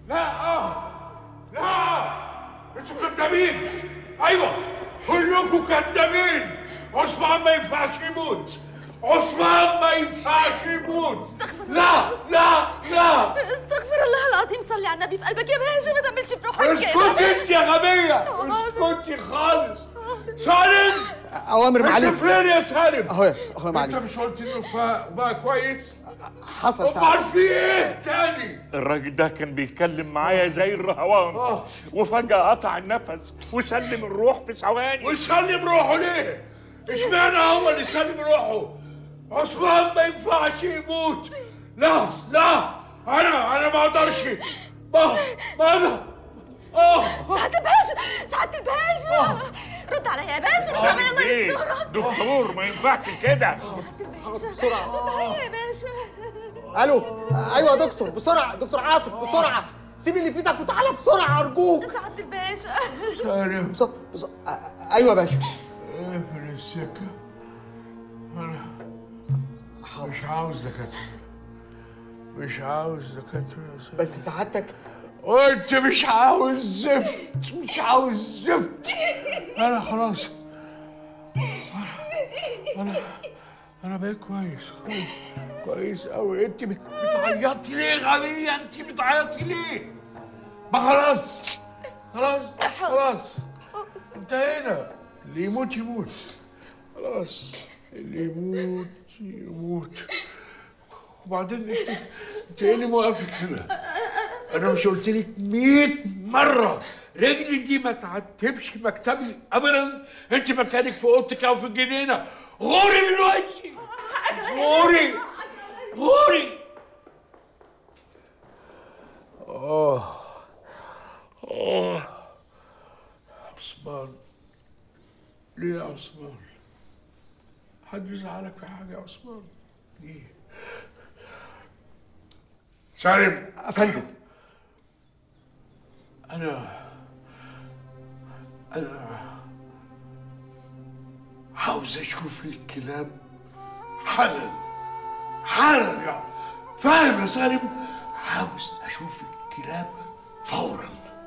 لا اه لا انتوا كدابين ايوه كلكم كدابين عثمان ما ينفعش يموت عثمان ما ينفعش يموت لا لا لا استغفر الله العظيم صلي على النبي في قلبك يا باشا ما تعملش في روحك اسكتي انت يا غبية اسكتي خالص سالم اوامر معالي انت فين يا سالم؟ اهو اهو يا انت معلم مش قلت انه فاق وبقى كويس؟ حصل امال ساعة في ايه تاني؟ الراجل ده كان بيتكلم معايا زي الرهوان وفجأة قطع النفس وسلم الروح في ثواني ويسلم روحه ليه؟ اشمعنى هو اللي يسلم روحه؟ عثمان ما ينفعش يموت لا لا انا انا ما اقدرش ما ما اقدر اه سعادة الباشا سعادة الباشا رد عليا يا باشا رد عليا الله ايه يسترك دكتور ما ينفعش كده بسرعة رد عليا يا باشا الو ايوه يا دكتور بسرعه دكتور عاطف بسرعه سيب اللي في ايدك وتعالى بسرعه ارجوك سعادة الباشا سالم بس... بس... ايوه يا باشا اقفل السكة انا مش عاوز دكاترة مش عاوز دكاترة يا سالم بس سعادتك وانت مش عاوز زفت مش عاوز زفت انا خلاص انا انا انا بقيت كويس كويس كويس قوي انت بت- بتعيطي ليه غبية انت بتعيطي ليه ما خلاص خلاص خلاص انتهينا اللي يموت يموت خلاص اللي يموت يموت وبعدين انت انت ايه اللي موقفك هنا؟ انا مش قلت لك 100 مره رجلي دي ما تعتبش مكتبي ابدا انت مكانك في اوضتك او في الجنينه غوري من وشي غوري غوري اه اه عثمان ليه يا عثمان حد زعلك في حاجه يا عثمان ليه سالم افندم أنا أنا عاوز أشوف الكلاب حالا حالا يعني فاهم يا سالم؟ عاوز أشوف الكلاب فورا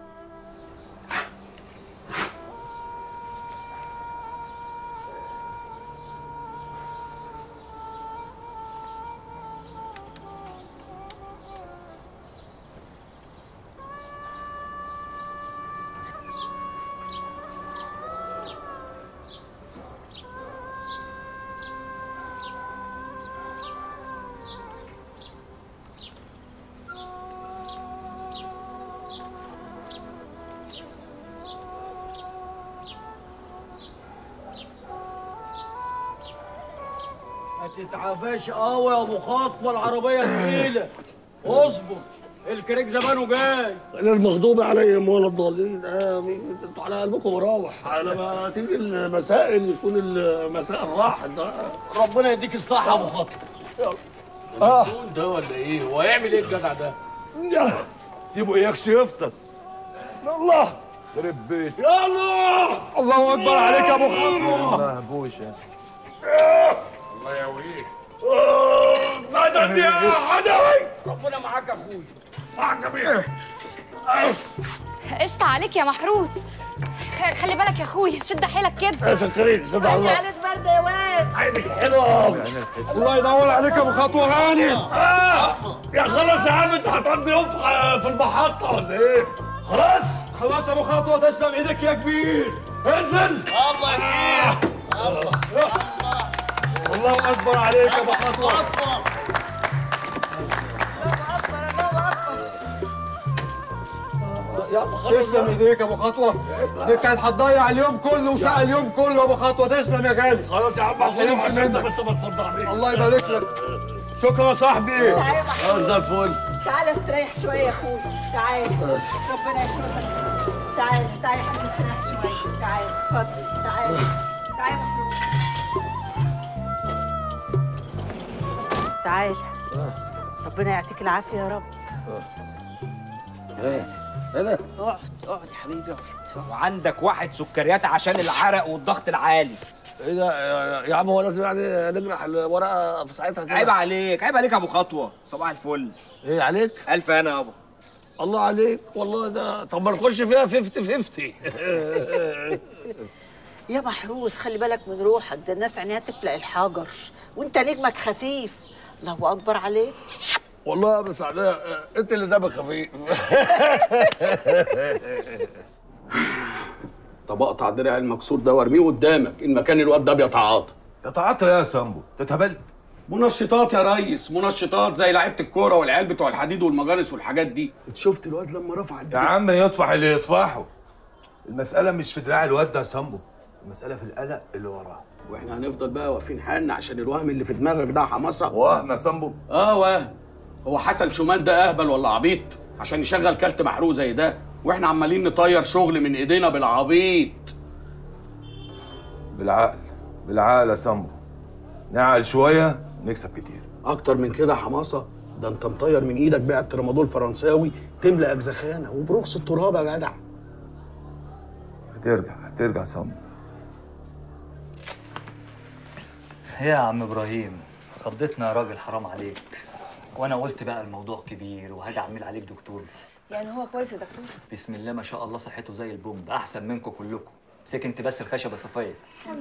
ما تتعافاش قوي يا ابو خطوه العربيه تقيله اصبر الكريك زمانه جاي انا المغضوب عليهم ولا الضالين امين انتوا على قلبكم مراوح على ما تيجي المساء يكون المساء الراحه ده ربنا يديك الصحه يا ابو خطوه اه ده ولا ايه هو هيعمل ايه الجدع ده سيبه اياكش يفطس الله خرب بيت يا الله الله اكبر عليك يا ابو خطوه مهبوشه الله يقويك مدد يا حدوي ربنا معاك يا اخويا معك بيه قشطة عليك يا محروس خ- خلي بالك يا اخويا شد حيلك كده يا سكرين صدق الله عينة برد يا واد عينك حلوه الله ينور عليك يا ابو خطوه هاني آه. يا خلاص يا عم انت هتقضي يوم في في المحطه ولا ايه؟ خلاص خلاص يا ابو خطوه تسلم ايدك يا كبير انزل الله يهديك الله اكبر عليك يا ابو خطوه يا ابو خلاص تسلم ايديك يا ابو خطوه دي كانت هتضيع اليوم كله وشقى اليوم كله يا ابو خطوه تسلم يا غالي خلاص يا عم ما تحرمش عشان انت منك. بس ما تصدعنيش الله يبارك لك شكرا يا صاحبي اه زي الفل تعالى استريح شوية يا اخوي تعالى ربنا يحفظك تعالى تعالى يا حبيبي استريح شوية تعالى اتفضل تعالى تعالى يا محمود تعالى ربنا يعطيك العافية يا رب ايه ايه اقعد اقعد يا حبيبي اقعد وعندك واحد سكريات عشان العرق والضغط العالي ايه ده يا- يا عم هو لازم يعني نجرح الورقه في ساعتها كده عيب عليك عيب عليك يا ابو خطوه صباح الفل ايه عليك؟ الف انا يابا الله عليك والله ده طب ما نخش فيها 50 50 يا محروس خلي بالك من روحك ده الناس عينيها تفلق الحجر وانت نجمك خفيف الله اكبر عليك والله بس علاء انت اللي دمك خفيف طب اقطع دراعي المكسور ده وارميه قدامك ان مكان الواد ده بيتعاطى يتعاطى يا سامبو تتهبلت منشطات يا ريس منشطات زي لعيبه الكوره والعيال بتوع الحديد والمجانس والحاجات دي انت شفت الواد لما رفع يا الدراع عم يطفح اللي يطفحه المسألة مش في دراع الواد ده يا سامبو المسألة في القلق اللي وراه واحنا هنفضل بقى واقفين حالنا عشان الوهم اللي في دماغك ده حماسه وهم يا سامبو اه وهم هو حسن شومان ده اهبل ولا عبيط عشان يشغل كارت محروق زي ده واحنا عمالين نطير شغل من ايدينا بالعبيط بالعقل بالعقل يا سامبو نعقل شوية نكسب كتير اكتر من كده حماسه ده انت مطير من ايدك بقى ترامادول فرنساوي تملى اجزخانه وبرخص التراب يا جدع هترجع هترجع سامبو يا عم ابراهيم خضتنا يا راجل حرام عليك وانا قلت بقى الموضوع كبير وهاجي اعمل عليك دكتور يعني هو كويس يا دكتور بسم الله ما شاء الله صحته زي البومب احسن منكم كلكم مسك انت بس الخشبه صفيه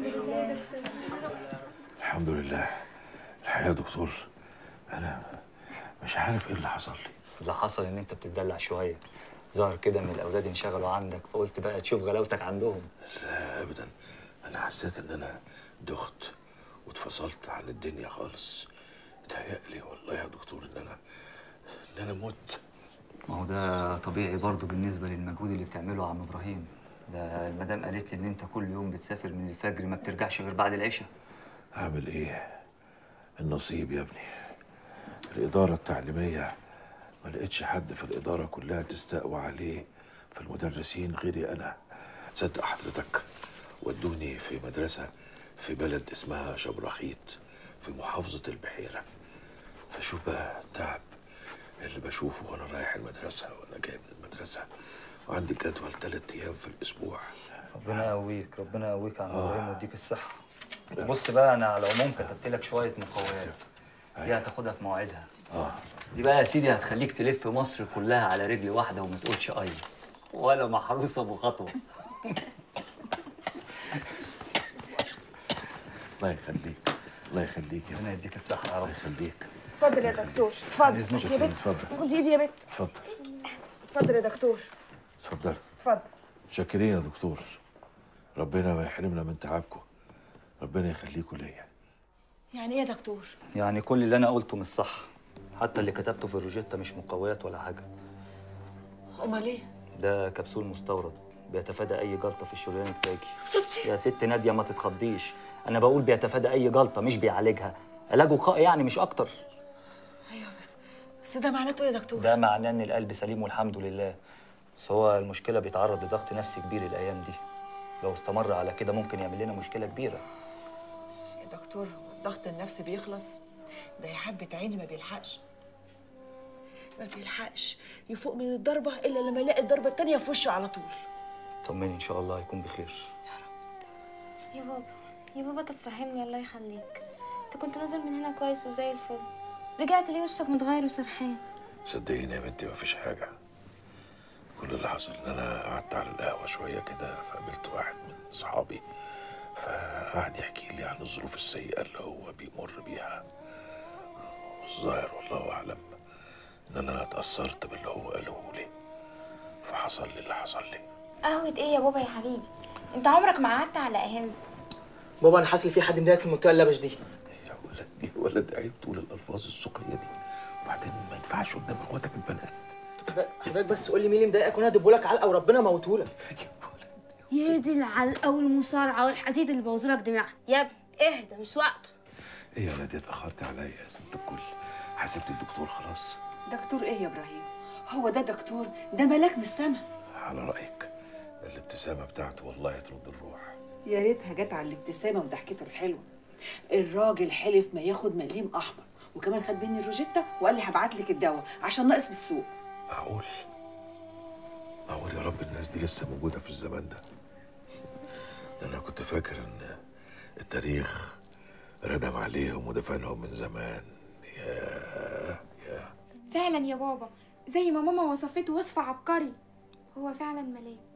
الحمد لله الحقيقه يا دكتور انا مش عارف ايه اللي حصل لي اللي حصل ان انت بتدلع شويه ظهر كده ان الاولاد انشغلوا عندك فقلت بقى تشوف غلاوتك عندهم لا ابدا انا حسيت ان انا دخت واتفصلت عن الدنيا خالص اتهيألي والله يا دكتور ان انا ان انا مت ما هو ده طبيعي برضه بالنسبه للمجهود اللي بتعمله يا عم ابراهيم ده المدام قالت لي ان انت كل يوم بتسافر من الفجر ما بترجعش غير بعد العشاء هعمل ايه النصيب يا ابني الاداره التعليميه ما لقيتش حد في الاداره كلها تستقوى عليه في المدرسين غيري انا تصدق حضرتك ودوني في مدرسه في بلد اسمها شبرخيت في محافظه البحيره فشوف بقى التعب اللي بشوفه وانا رايح المدرسه وانا جاي من المدرسه وعندي جدول ثلاث ايام في الاسبوع ربنا يقويك ربنا يقويك يا عم ابراهيم ويديك الصحه بص بقى انا على العموم كتبت لك شويه مقويات دي هتاخدها في موعدها اه دي بقى يا سيدي هتخليك تلف مصر كلها على رجل واحده وما تقولش اي ولا محروس ابو خطوه الله يخليك الله يخليك يا ربنا يديك الصحه يا رب الله يخليك اتفضل يا دكتور اتفضل إذنك. يا بنت اتفضل خدي ايدي يا بنت اتفضل اتفضل يا دكتور اتفضل اتفضل شاكرين يا دكتور ربنا ما يحرمنا من تعبكم ربنا يخليكم ليا يعني ايه يا دكتور يعني كل اللي انا قلته مش صح حتى اللي كتبته في الروجيتا مش مقويات ولا حاجه امال ايه ده كبسول مستورد بيتفادى اي جلطه في الشريان التاجي سبتي يا ست ناديه ما تتخضيش انا بقول بيتفادى اي جلطه مش بيعالجها علاج وقائي يعني مش اكتر ايوه بس بس ده معناته ايه يا دكتور ده معناه ان القلب سليم والحمد لله بس هو المشكله بيتعرض لضغط نفسي كبير الايام دي لو استمر على كده ممكن يعمل لنا مشكله كبيره يا دكتور هو الضغط النفسي بيخلص ده يا حبة عيني ما بيلحقش ما بيلحقش يفوق من الضربة إلا لما يلاقي الضربة التانية في وشه على طول طمني ان شاء الله هيكون بخير يا بابا يا بابا طب فهمني الله يخليك انت كنت نازل من هنا كويس وزي الفل رجعت ليه وشك متغير وسرحان صدقيني يا بنتي ما فيش حاجه كل اللي حصل ان انا قعدت على القهوه شويه كده فقابلت واحد من صحابي فقعد يحكي لي عن الظروف السيئه اللي هو بيمر بيها والظاهر والله اعلم ان انا اتاثرت باللي هو قاله لي فحصل لي اللي حصل لي قهوة ايه يا بابا يا حبيبي انت عمرك ما قعدت على قهاوي بابا انا حاسس ان في حد مضايقك في المنطقه اللبش دي يا ولد يا ولد عيب تقول الالفاظ السوقيه دي وبعدين ما ينفعش قدام اخواتك البنات حضرتك- حضرتك بس قول لي مين اللي مضايقك وانا هدبهولك علقه وربنا موتهولك يا دي العلقة والمصارعة والحديد اللي بوظولك دماغك يا ابني اهدى مش وقته ايه يا ناديه اتاخرت عليا يا ست الكل حسبت الدكتور خلاص دكتور إيه يا إبراهيم هو ده دكتور ده ملاك من السما على رايك ده الابتسامه بتاعته والله ترد الروح يا ريتها جت على الابتسامة وضحكته الحلوة الراجل حلف ما ياخد مليم أحمر وكمان خد مني الروجيتا وقال لي هبعت لك الدواء عشان ناقص بالسوق معقول معقول يا رب الناس دي لسه موجوده في الزمان ده ده انا كنت فاكر ان التاريخ ردم عليهم ودفنهم من زمان يا يا فعلا يا بابا زي ما ماما وصفته وصف عبقري هو فعلا ملاك